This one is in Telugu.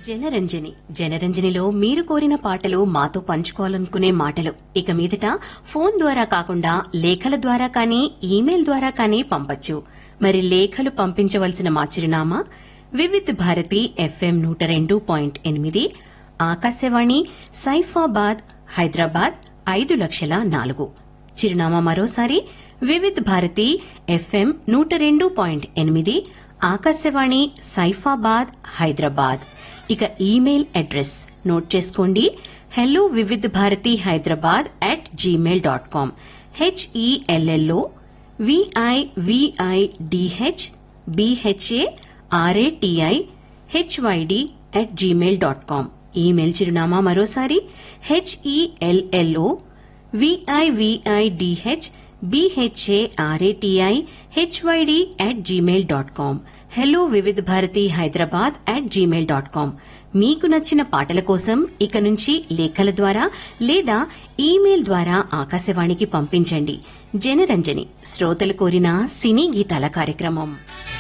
జనరంజని జనరంజనిలో మీరు కోరిన పాటలు మాతో పంచుకోవాలనుకునే మాటలు ఇక మీదట ఫోన్ ద్వారా కాకుండా లేఖల ద్వారా కానీ ఈమెయిల్ ద్వారా కానీ పంపొచ్చు మరి లేఖలు పంపించవలసిన మా చిరునామా వివిధ్ భారతి ఎఫ్ఎం నూట రెండు పాయింట్ ఎనిమిది ఆకాశవాణి సైఫాబాద్ హైదరాబాద్ ఐదు లక్షల నాలుగు చిరునామా మరోసారి వివిధ్ భారతి ఎఫ్ఎం నూట రెండు పాయింట్ ఎనిమిది ఆకాశవాణి సైఫాబాద్ హైదరాబాద్ ఇక ఈమెయిల్ అడ్రస్ నోట్ చేసుకోండి hello Vividh Bharati Hyderabad at Gmail dot com HELLO విఐవిఐడిహెచ్ బిహెచ్ఏ ఆర్ఏటిఐ HYD at Gmail dot com email చిరునామా మరోసారి HELLO విఐవిఐడిహెచ్ BHARATI HYD at Gmail dot com hello వివిధ Bharati Hyderabad at Gmail dot com మీకు నచ్చిన పాటల కోసం ఇక నుంచి లేఖల ద్వారా లేదా ఈమెయిల్ ద్వారా ఆకాశవాణికి పంపించండి జనరంజని శ్రోతలు కోరిన సినీ గీతాల కార్యక్రమం